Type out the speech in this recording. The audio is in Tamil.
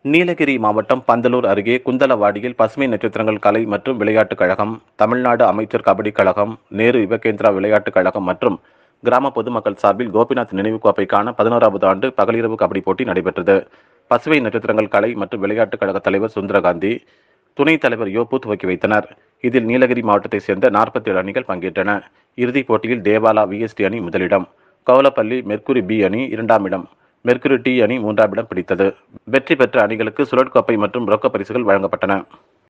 நீலகிரி மாவட்டம் பந்தலூர் அருகே குந்தலவாடியில் பசுமை நட்சத்திரங்கள் கலை மற்றும் விளையாட்டுக் கழகம் தமிழ்நாடு அமைச்சர் கபடி கழகம் நேரு யுவகேந்திரா விளையாட்டுக் கழகம் மற்றும் கிராம பொதுமக்கள் சார்பில் கோபிநாத் நினைவு கோப்பைக்கான பதினோராவது ஆண்டு பகலிரவு கபடி போட்டி நடைபெற்றது பசுமை நட்சத்திரங்கள் கலை மற்றும் விளையாட்டுக் கழக தலைவர் சுந்தரகாந்தி துணைத் தலைவர் யோபு துவக்கி வைத்தனர் இதில் நீலகிரி மாவட்டத்தைச் சேர்ந்த நாற்பத்தி ஏழு அணிகள் பங்கேற்றன இறுதிப் போட்டியில் தேவாலா விஎஸ்டி அணி முதலிடம் கவுலப்பள்ளி மெர்க்குரி பி அணி இரண்டாம் இடம் மெர்க்குரி டி அணி மூன்றாம் இடம் பிடித்தது வெற்றி பெற்ற அணிகளுக்கு சுழற்கோப்பை மற்றும் ரொக்க பரிசுகள் வழங்கப்பட்டன